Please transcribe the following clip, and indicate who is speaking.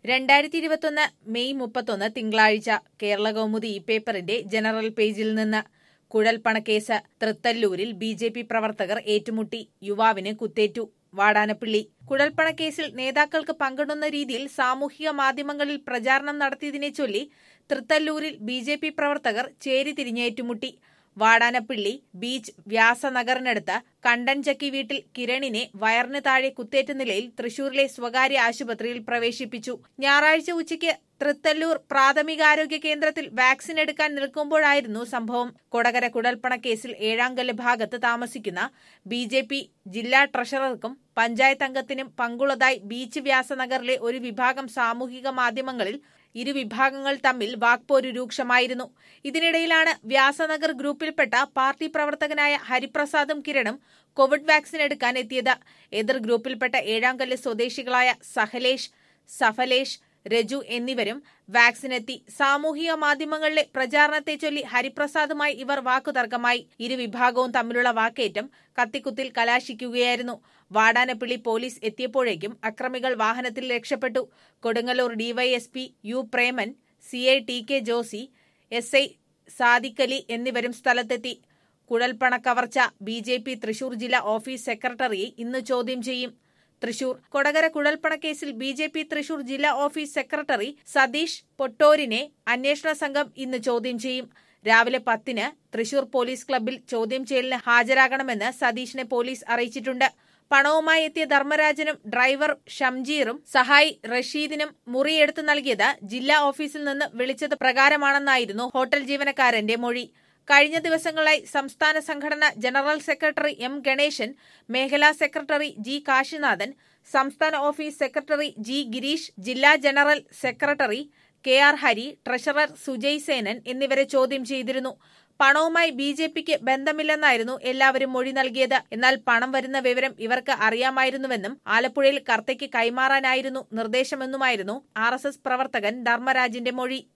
Speaker 1: രണ്ടായിരത്തി ഇരുപത്തൊന്ന് മെയ് മുപ്പത്തൊന്ന് തിങ്കളാഴ്ച കേരള കൗമുദി ഈ പേപ്പറിന്റെ ജനറൽ പേജിൽ നിന്ന് കുഴൽപ്പണക്കേസ് തൃത്തല്ലൂരിൽ ബി ജെ പി പ്രവർത്തകർ ഏറ്റുമുട്ടി യുവാവിന് കുത്തേറ്റു വാടാനപ്പള്ളി കുഴൽപ്പണക്കേസിൽ നേതാക്കൾക്ക് പങ്കിടുന്ന രീതിയിൽ സാമൂഹിക മാധ്യമങ്ങളിൽ പ്രചാരണം നടത്തിയതിനെ ചൊല്ലി തൃത്തല്ലൂരിൽ ബി ജെ പി പ്രവർത്തകർ ചേരിതിരിഞ്ഞേറ്റുമുട്ടി വാടാനപ്പള്ളി ബീച്ച് വ്യാസനഗറിനടുത്ത് കണ്ടൻചക്കി വീട്ടിൽ കിരണിനെ വയറിന് താഴെ കുത്തേറ്റ നിലയിൽ തൃശൂരിലെ സ്വകാര്യ ആശുപത്രിയിൽ പ്രവേശിപ്പിച്ചു ഞായറാഴ്ച ഉച്ചയ്ക്ക് തൃത്തല്ലൂർ പ്രാഥമികാരോഗ്യ കേന്ദ്രത്തിൽ വാക്സിൻ എടുക്കാൻ നിൽക്കുമ്പോഴായിരുന്നു സംഭവം കൊടകര കുടൽപ്പണ കേസിൽ ഏഴാംകല്ല് ഭാഗത്ത് താമസിക്കുന്ന ബി ജെ പി ജില്ലാ ട്രഷറർക്കും പഞ്ചായത്ത് അംഗത്തിനും പങ്കുള്ളതായി ബീച്ച് വ്യാസനഗറിലെ ഒരു വിഭാഗം സാമൂഹിക മാധ്യമങ്ങളിൽ ഇരു വിഭാഗങ്ങൾ തമ്മിൽ വാക്പോരു രൂക്ഷമായിരുന്നു ഇതിനിടയിലാണ് വ്യാസനഗർ ഗ്രൂപ്പിൽപ്പെട്ട പാർട്ടി പ്രവർത്തകനായ ഹരിപ്രസാദും കിരണും കോവിഡ് വാക്സിൻ എടുക്കാൻ എത്തിയത് എതിർ ഗ്രൂപ്പിൽപ്പെട്ട ഏഴാംകല്ല് സ്വദേശികളായ സഹലേഷ് സഫലേഷ് രജു എന്നിവരും വാക്സിനെത്തി സാമൂഹിക മാധ്യമങ്ങളിലെ പ്രചാരണത്തെ ചൊല്ലി ഹരിപ്രസാദുമായി ഇവർ വാക്കുതർക്കമായി ഇരുവിഭാഗവും തമ്മിലുള്ള വാക്കേറ്റം കത്തിക്കുത്തിൽ കലാശിക്കുകയായിരുന്നു വാടാനപ്പള്ളി പോലീസ് എത്തിയപ്പോഴേക്കും അക്രമികൾ വാഹനത്തിൽ രക്ഷപ്പെട്ടു Kodungallur DYSP U Preman C I T K Josy S I Sadiqali എന്നിവരും സ്ഥലത്തെത്തി കുഴൽപ്പണ കവർച്ച ബി ജെ പി തൃശൂർ ജില്ലാ ഓഫീസ് സെക്രട്ടറിയെ ഇന്ന് ചോദ്യം ചെയ്യും തൃശൂർ കൊടകര കുഴൽപ്പണക്കേസിൽ ബി ജെ പി തൃശൂർ ജില്ലാ ഓഫീസ് സെക്രട്ടറി സതീഷ് പൊട്ടോരിനെ അന്വേഷണ സംഘം ഇന്ന് ചോദ്യം ചെയ്യും രാവിലെ പത്തിന് തൃശൂർ പോലീസ് ക്ലബ്ബിൽ ചോദ്യം ചെയ്യലിന് ഹാജരാകണമെന്ന് സതീഷിനെ പോലീസ് അറിയിച്ചിട്ടുണ്ട് പണവുമായി എത്തിയ ധർമ്മരാജനും ഡ്രൈവർ ഷംജീറും സഹായി റഷീദിനും മുറിയെടുത്ത് നൽകിയത് ജില്ലാ ഓഫീസിൽ നിന്ന് വിളിച്ചത് പ്രകാരമാണെന്നായിരുന്നു ഹോട്ടൽ ജീവനക്കാരന്റെ മൊഴി കഴിഞ്ഞ ദിവസങ്ങളായി സംസ്ഥാന സംഘടന ജനറൽ സെക്രട്ടറി എം ഗണേശൻ മേഖലാ സെക്രട്ടറി ജി കാശിനാഥൻ സംസ്ഥാന ഓഫീസ് സെക്രട്ടറി ജി ഗിരീഷ് ജില്ലാ general secretary K R Hari treasurer Sujay Senan എന്നിവരെ ചോദ്യം ചെയ്തിരുന്നു പണവുമായി ബി ജെ പിക്ക് ബന്ധമില്ലെന്നായിരുന്നു എല്ലാവരും മൊഴി നൽകിയത് എന്നാൽ പണം വരുന്ന വിവരം ഇവർക്ക് അറിയാമായിരുന്നുവെന്നും ആലപ്പുഴയിൽ കർത്തയ്ക്ക് കൈമാറാനായിരുന്നു നിർദ്ദേശമെന്നുമായിരുന്നു ആർ പ്രവർത്തകൻ ധർമ്മരാജിന്റെ മൊഴി